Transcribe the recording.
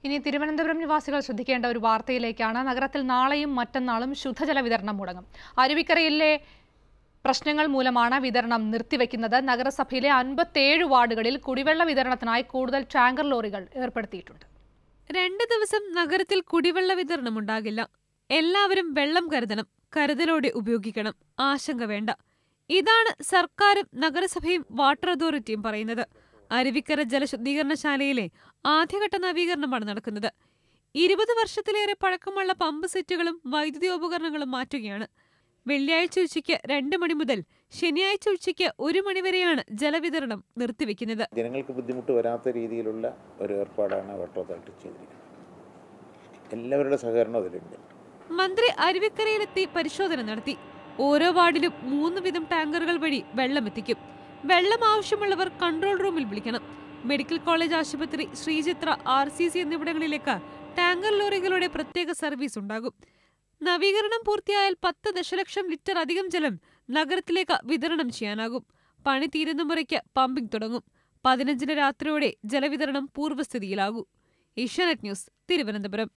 ഇനി തിരുവനന്തപുരം നിവാസികൾ ശ്രദ്ധിക്കേണ്ട ഒരു വാർത്തയിലേക്കാണ് നഗരത്തിൽ നാളെയും മറ്റന്നാളും ശുദ്ധജല വിതരണം മുടങ്ങും അരുവിക്കരയിലെ പ്രശ്നങ്ങൾ മൂലമാണ് വിതരണം നിർത്തിവെക്കുന്നത് നഗരസഭയിലെ അൻപത്തേഴ് വാർഡുകളിൽ കുടിവെള്ള വിതരണത്തിനായി കൂടുതൽ ടാങ്കർ ലോറികൾ ഏർപ്പെടുത്തിയിട്ടുണ്ട് രണ്ട് ദിവസം നഗരത്തിൽ കുടിവെള്ള വിതരണം ഉണ്ടാകില്ല എല്ലാവരും വെള്ളം കരുതണം കരുതലോടെ ഉപയോഗിക്കണം ആശങ്ക വേണ്ട ഇതാണ് സർക്കാരും നഗരസഭയും വാട്ടർ അതോറിറ്റിയും പറയുന്നത് അരുവിക്കര ജലശുദ്ധീകരണശാലയിലെ ആദ്യഘട്ട നവീകരണമാണ് നടക്കുന്നത് ഇരുപത് വർഷത്തിലേറെ പഴക്കമുള്ള പമ്പ് സെറ്റുകളും വൈദ്യുതി ഉപകരണങ്ങളും മാറ്റുകയാണ് വെള്ളിയാഴ്ച ഉച്ചയ്ക്ക് രണ്ട് മണി മുതൽ ശനിയാഴ്ച ഉച്ചയ്ക്ക് ഒരു മണിവരെയാണ് ജലവിതരണം നിർത്തിവെക്കുന്നത് ജനങ്ങൾക്ക് ബുദ്ധിമുട്ട് വരാത്ത രീതിയിലുള്ള ഒരു ഏർപ്പാടാണ് വാട്ടർ അതോറിറ്റി ചെയ്തിരിക്കുന്നത് എല്ലാവരുടെ സഹകരണം അതിലുണ്ട് മന്ത്രി അരുവിക്കരയിലെത്തി പരിശോധന നടത്തി ഓരോ വാർഡിലും മൂന്ന് വീതം ടാങ്കറുകൾ വഴി വെള്ളം എത്തിക്കും വെള്ളം ആവശ്യമുള്ളവർ കൺട്രോൾ റൂമിൽ വിളിക്കണം മെഡിക്കൽ കോളേജ് ആശുപത്രി ശ്രീചിത്ര ആർ സി സി എന്നിവിടങ്ങളിലേക്ക് ടാങ്കർ ലോറികളുടെ പ്രത്യേക സർവീസ് ഉണ്ടാകും നവീകരണം പൂർത്തിയായാൽ പത്ത് ദശലക്ഷം ലിറ്റർ അധികം ജലം നഗരത്തിലേക്ക് വിതരണം ചെയ്യാനാകും പണി തീരുന്ന മുറയ്ക്ക് പമ്പിംഗ് തുടങ്ങും പതിനഞ്ചിന് രാത്രിയോടെ ജലവിതരണം പൂർവ്വസ്ഥിതിയിലാകൂ ഏഷ്യാനെറ്റ് ന്യൂസ് തിരുവനന്തപുരം